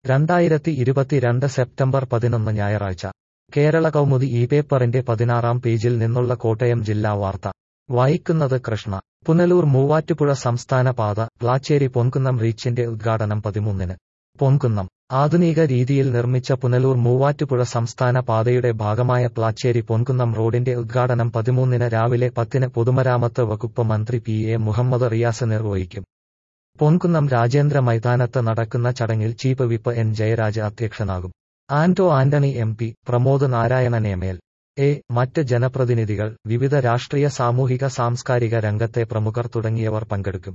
രണ്ടായിരത്തി ഇരുപത്തിരണ്ട് സെപ്റ്റംബർ പതിനൊന്ന് ഞായറാഴ്ച കേരള കൗമുദി ഈ പേപ്പറിന്റെ പതിനാറാം പേജിൽ നിന്നുള്ള കോട്ടയം ജില്ലാ വാർത്ത വായിക്കുന്നത് കൃഷ്ണ പുനലൂർ മൂവാറ്റുപുഴ സംസ്ഥാന പാത പ്ലാച്ചേരി പൊൻകുന്നം റീച്ചിന്റെ ഉദ്ഘാടനം പതിമൂന്നിന് പൊൻകുന്നം ആധുനിക രീതിയിൽ നിർമ്മിച്ച പുനലൂർ മൂവാറ്റുപുഴ സംസ്ഥാന പാതയുടെ ഭാഗമായ പ്ലാച്ചേരി പൊൻകുന്നം റോഡിന്റെ ഉദ്ഘാടനം പതിമൂന്നിന് രാവിലെ പത്തിന് പൊതുമരാമത്ത് വകുപ്പ് മന്ത്രി പി എ മുഹമ്മദ് റിയാസ് നിർവഹിക്കും പൊൻകുന്നം രാജേന്ദ്ര മൈതാനത്ത് നടക്കുന്ന ചടങ്ങിൽ ചീഫ് വിപ്പ് എൻ ജയരാജ് അധ്യക്ഷനാകും Anto Antony M P Pramod Narayanan M L A മറ്റ് ജനപ്രതിനിധികൾ വിവിധ രാഷ്ട്രീയ സാമൂഹിക സാംസ്കാരിക രംഗത്തെ പ്രമുഖർ തുടങ്ങിയവർ പങ്കെടുക്കും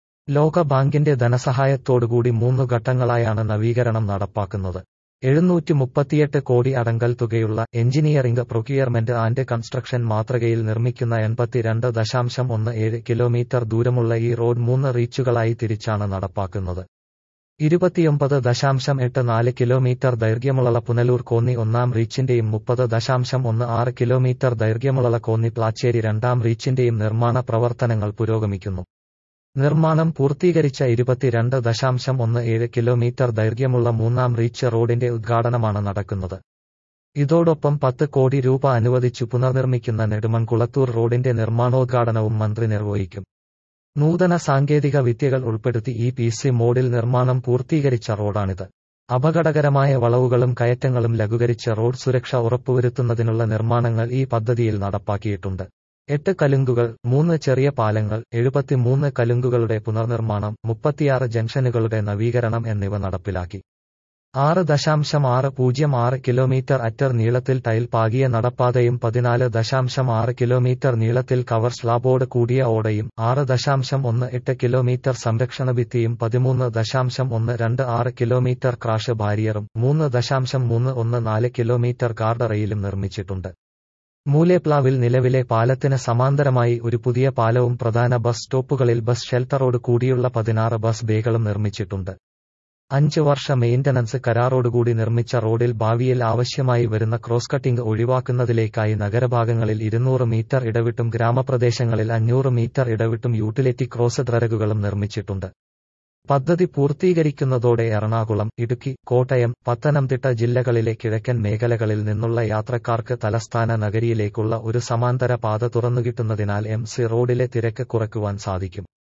ലോക ബാങ്കിന്റെ ധനസഹായത്തോടുകൂടി മൂന്നു ഘട്ടങ്ങളായാണ് നവീകരണം നടപ്പാക്കുന്നത് എഴുന്നൂറ്റി മുപ്പത്തിയെട്ട് കോടി അടങ്കൽ തുകയുള്ള എഞ്ചിനീയറിംഗ് പ്രൊക്യൂർമെന്റ് ആൻഡ് കൺസ്ട്രക്ഷൻ മാതൃകയിൽ നിർമ്മിക്കുന്ന എൺപത്തിരണ്ട് ദശാംശം ഒന്ന് ഏഴ് കിലോമീറ്റർ ദൂരമുള്ള ഈ റോഡ് മൂന്ന് റീച്ചുകളായി തിരിച്ചാണ് നടപ്പാക്കുന്നത് ഇരുപത്തിയൊമ്പത് ദശാംശം എട്ട് നാല് കിലോമീറ്റർ ദൈർഘ്യമുള്ള പുനലൂർ കോന്നി ഒന്നാം റീച്ചിന്റെയും മുപ്പത് ദശാംശം ഒന്ന് ആറ് കിലോമീറ്റർ ദൈർഘ്യമുള്ള കോന്നി പ്ലാച്ചേരി രണ്ടാം റീച്ചിന്റെയും നിർമ്മാണ പ്രവർത്തനങ്ങൾ പുരോഗമിക്കുന്നു നിർമ്മാണം പൂർത്തീകരിച്ച ഇരുപത്തിരണ്ട് ദശാംശം ഒന്ന് ഏഴ് കിലോമീറ്റർ ദൈർഘ്യമുള്ള മൂന്നാം റീച്ച് റോഡിന്റെ ഉദ്ഘാടനമാണ് നടക്കുന്നത് ഇതോടൊപ്പം പത്ത് കോടി രൂപ അനുവദിച്ചു പുനർനിർമ്മിക്കുന്ന നെടുമൺകുളത്തൂർ റോഡിന്റെ നിർമ്മാണോദ്ഘാടനവും മന്ത്രി നിർവഹിക്കും നൂതന സാങ്കേതിക വിദ്യകൾ ഉൾപ്പെടുത്തി ഈ പി സി മോഡിൽ നിർമ്മാണം പൂർത്തീകരിച്ച റോഡാണിത് അപകടകരമായ വളവുകളും കയറ്റങ്ങളും ലഘൂകരിച്ച് റോഡ് സുരക്ഷ ഉറപ്പുവരുത്തുന്നതിനുള്ള നിർമ്മാണങ്ങൾ ഈ പദ്ധതിയിൽ നടപ്പാക്കിയിട്ടുണ്ട് എട്ട് കലുങ്കുകൾ മൂന്ന് ചെറിയ പാലങ്ങൾ എഴുപത്തിമൂന്ന് കലുങ്കുകളുടെ പുനർനിർമ്മാണം മുപ്പത്തിയാറ് ജംഗ്ഷനുകളുടെ നവീകരണം എന്നിവ നടപ്പിലാക്കി ആറ് ദശാംശം ആറ് പൂജ്യം ആറ് കിലോമീറ്റർ അറ്റർ നീളത്തിൽ ടൈൽ പാകിയ നടപ്പാതയും പതിനാല് ദശാംശം ആറ് കിലോമീറ്റർ നീളത്തിൽ കവർ സ്ലാബോട് കൂടിയ ഓടയും ആറ് ദശാംശം ഒന്ന് എട്ട് കിലോമീറ്റർ സംരക്ഷണ ഭിത്തിയും പതിമൂന്ന് ദശാംശം ഒന്ന് രണ്ട് ആറ് കിലോമീറ്റർ ക്രാഷ് ബാരിയറും മൂന്ന് ദശാംശം മൂന്ന് ഒന്ന് നാല് കിലോമീറ്റർ ഗാർഡ് റെയിലും നിർമ്മിച്ചിട്ടുണ്ട് മൂലേപ്ലാവിൽ നിലവിലെ പാലത്തിന് സമാന്തരമായി ഒരു പുതിയ പാലവും പ്രധാന ബസ് സ്റ്റോപ്പുകളിൽ ബസ് ഷെൽട്ടറോട് കൂടിയുള്ള പതിനാറ് ബസ് ബേകളും നിർമ്മിച്ചിട്ടുണ്ട് അഞ്ച് വർഷ മെയിന്റനൻസ് കരാറോടുകൂടി നിർമ്മിച്ച റോഡിൽ ഭാവിയിൽ ആവശ്യമായി വരുന്ന ക്രോസ് കട്ടിംഗ് ഒഴിവാക്കുന്നതിലേക്കായി നഗരഭാഗങ്ങളിൽ ഇരുന്നൂറ് മീറ്റർ ഇടവിട്ടും ഗ്രാമപ്രദേശങ്ങളിൽ അഞ്ഞൂറ് മീറ്റർ ഇടവിട്ടും യൂട്ടിലിറ്റി ക്രോസ് ഡ്രഗുകളും നിർമ്മിച്ചിട്ടുണ്ട് പദ്ധതി പൂർത്തീകരിക്കുന്നതോടെ എറണാകുളം ഇടുക്കി കോട്ടയം പത്തനംതിട്ട ജില്ലകളിലെ കിഴക്കൻ മേഖലകളിൽ നിന്നുള്ള യാത്രക്കാർക്ക് തലസ്ഥാന നഗരിയിലേക്കുള്ള ഒരു സമാന്തര പാത തുറന്നുകിട്ടുന്നതിനാൽ എം സി റോഡിലെ തിരക്ക് കുറയ്ക്കുവാൻ സാധിക്കും